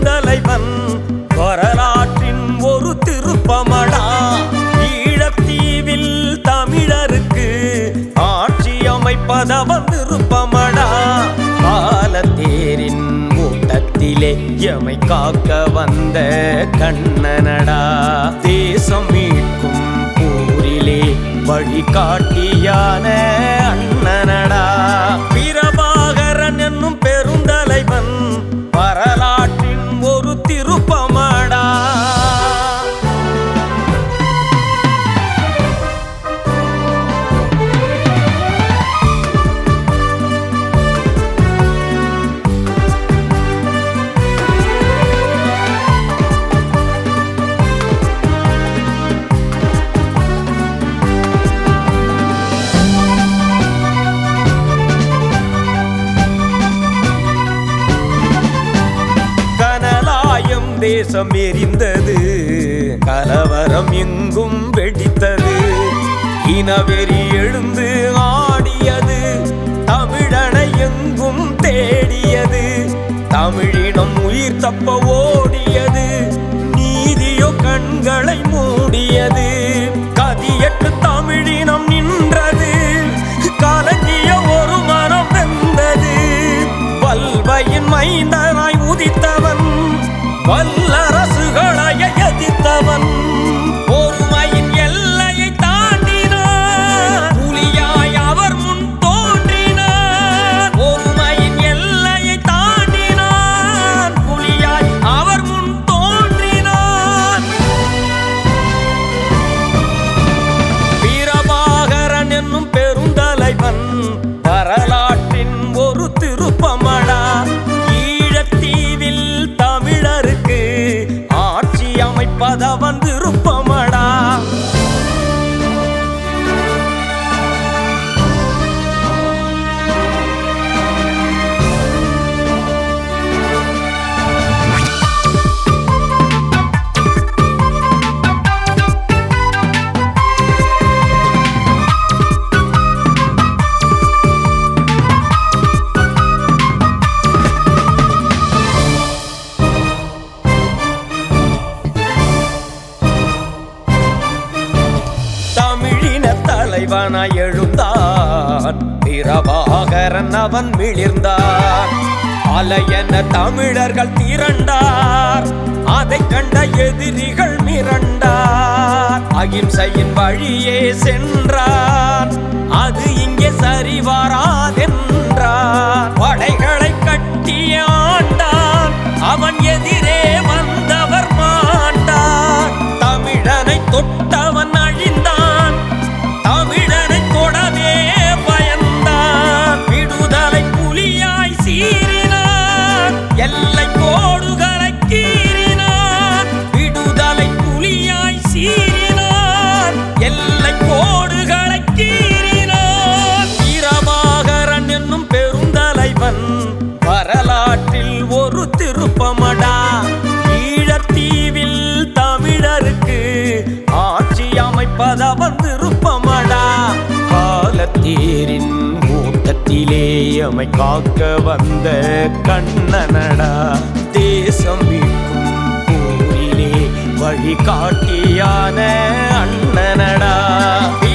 பெருந்தலைவன் வரலாற்றின் ஒரு திருப்பமடா ஈழத்தீவில் தமிழருக்கு ஆட்சி அமைப்பதவன் விருப்பமடா காலத்தேரின் கூட்டத்திலே எமை காக்க வந்த கண்ணனடா தேசம் மீட்கும் போரிலே வழிகாட்டியான அண்ணனடா பிரபாகரன் என்னும் பெருந்தலைவன் வரலாற்றின் ஒரு திருப்பமடா கனலாயம் தேசம் எரிந்தது கலவரம் எங்கும் வெடித்தது இனவெறி எழுந்து ஆடியது தமிழனை எங்கும் தேடியது தமிழினம் உயிர் தப்ப ஓடியது நீதியோ கண்களை மூடியது கதியற்று தமிழினம் நின்றது கலங்கிய ஒரு மனம் வெந்தது வல்வையின் மைந்தனாய் உதித்தவன் வல்லரசுகளை எதிர்த்தவன் பொறுமையின் எல்லையை தாண்டினார் புலியாய் அவர் முன் தோன்றினார் பொறுமையின் எல்லையை தாண்டினார் புலியாய் அவர் முன் தோன்றினார் வீரபாகரன் என்னும் பெருந்தலைவன் வரலாற்றின் ஒரு திருப்பமடா ஈழத்தீவில் தமிழருக்கு ஆட்சி அமைப்பதவன் விருப்பமடா தமிழின தலைவனாய் எழுந்தான் பிரபாகரன் அவன் மிளிர்ந்தான் அலையென தமிழர்கள் திரண்டார் அதை கண்ட எதிரிகள் மிரண்டார் அகிம்சையின் வழியே சென்றான் அது இங்கே சரி வராதென்றான் படைகளை கட்டிய ஆண்டான் அவன் எதிரே வந்தவர் மாண்டார் தமிழனை தொட்டவன் அழிந்தான் தமிழனை தொடவே பயந்தான் விடுதலை புலியாய் சீறினான் எல்லை கோடுகளை கீறினான் விடுதலை புலியாய் சீறினான் எல்லை கோடுகளை கீறினான் வீரபாகரன் என்னும் பெருந்தலைவன் வரலாற்றில் ஒரு திருப்பமடா ஈழத்தீவில் தமிழருக்கு ஆட்சி அமைப்பதவன் விருப்பமடா காலத்தேரின் கூட்டத்திலே அமை காக்க வந்த கண்ணனடா தேசம் மீட்கும் போரிலே வழிகாட்டியான அண்ணனடா